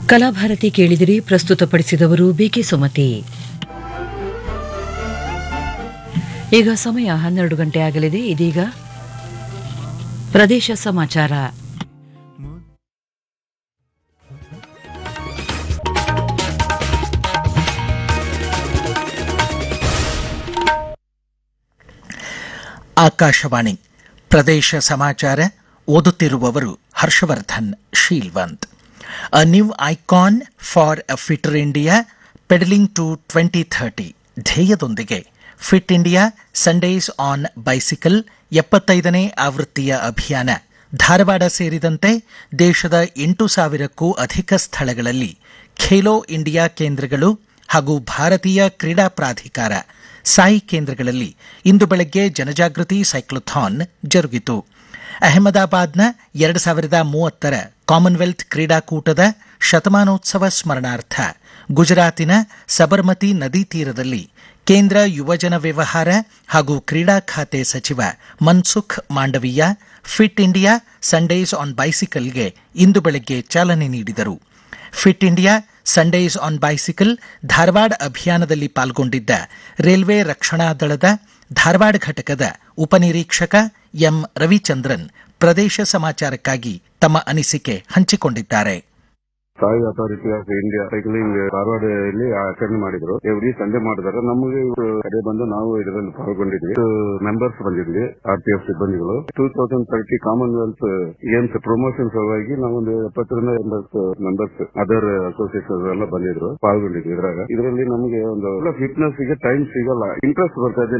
ಕಲಾಭಾರತಿ ಕೇಳಿದಿರಿ ಪ್ರಸ್ತುತಪಡಿಸಿದವರು ಬಿಕೆ ಸುಮತಿ ಈಗ ಸಮಯ ಹನ್ನೆರಡು ಗಂಟೆ ಆಗಲಿದೆ ಇದೀಗ ಪ್ರದೇಶ ಸಮಾಚಾರ ಆಕಾಶವಾಣಿ ಪ್ರದೇಶ ಸಮಾಚಾರ ಓದುತ್ತಿರುವವರು Harshavardhan Sheelvant a new icon for a fitter India pedaling to twenty thirty ಧ್ಯೇಯದೊಂದಿಗೆ fit India Sundays on bicycle ಎಪ್ಪತ್ತೈದನೇ ಆವೃತ್ತಿಯ ಅಭಿಯಾನ ಧಾರವಾಡ ಸೇರಿದಂತೆ ದೇಶದ ಎಂಟು ಸಾವಿರಕ್ಕೂ ಅಧಿಕ ಸ್ಥಳಗಳಲ್ಲಿ ಖೇಲೋ ಇಂಡಿಯಾ ಕೇಂದ್ರಗಳು ಹಾಗೂ ಭಾರತೀಯ ಕ್ರೀಡಾ ಪ್ರಾಧಿಕಾರ ಸಾಯಿ ಕೇಂದ್ರಗಳಲ್ಲಿ ಇಂದು ಬೆಳಗ್ಗೆ ಜನಜಾಗೃತಿ ಸೈಕ್ಲೋಥಾನ್ ಜರುಗಿತು ಅಹಮದಾಬಾದ್ನ ಎರಡು ಸಾವಿರದ ಮೂವತ್ತರ ಕಾಮನ್ವೆಲ್ತ್ ಕ್ರೀಡಾಕೂಟದ ಶತಮಾನೋತ್ಸವ ಸ್ಮರಣಾರ್ಥ ಗುಜರಾತಿನ ಸಬರ್ಮತಿ ನದಿ ತೀರದಲ್ಲಿ ಕೇಂದ್ರ ಯುವಜನ ವ್ಯವಹಾರ ಹಾಗೂ ಕ್ರೀಡಾ ಖಾತೆ ಸಚಿವ Mansukh Mandaviya fit India Sundays on ಬೈಸಿಕಲ್ಗೆ ಇಂದು ಬೆಳಗ್ಗೆ ಚಾಲನೆ ನೀಡಿದರು fit India Sundays on bicycle Dharwad ಅಭಿಯಾನದಲ್ಲಿ ಪಾಲ್ಗೊಂಡಿದ್ದ ರೈಲ್ವೆ ರಕ್ಷಣಾ ದಳದ ಧಾರವಾಡ ಘಟಕದ ಉಪನಿರೀಕ್ಷಕ ಎಂ ರವಿಚಂದ್ರನ್ ಪ್ರದೇಶ ಸಮಾಚಾರಕ್ಕಾಗಿ ತಮ್ಮ ಅನಿಸಿಕೆ ಹಂಚಿಕೊಂಡಿದ್ದಾರೆ SAI authority of India cycling Dharwad ಇಲ್ಲಿ ಆಚರಣೆ ಮಾಡಿದ್ರು ಎವ್ರಿ ಸಂಡೇ ಮಾಡಿದಾರೆ ನಮಗೆ ಇವ್ರು ಕಡೆ ಬಂದು ನಾವು ಇದರಲ್ಲಿ ಪಾಲ್ಗೊಂಡಿದ್ವಿ ಮೆಂಬರ್ಸ್ ಬಂದಿದ್ವಿ ಆರ್ ಪಿ ಎಫ್ ಸಿಬ್ಬಂದಿಗಳು two thousand thirty Commonwealth Games promotion ಸಲುವಾಗಿ ನಾವೊಂದು ಎಪ್ಪತ್ತರಿಂದ ಎಂಬತ್ತು ಮೆಂಬರ್ಸ್ ಅದರ್ ಅಸೋಸಿಯೇಷನ್ ಎಲ್ಲ ಬಂದಿದ್ರು ಪಾಲ್ಗೊಂಡಿದ್ವಿ ಇದ್ರಾಗ ಇದರಲ್ಲಿ ನಮಗೆ ಒಂದು ಫಿಟ್ನೆಸ್ ಗೆ ಟೈಮ್ ಸಿಗಲ್ಲ ಇಂಟ್ರೆಸ್ಟ್ ಬರ್ತಾ ಇದೆ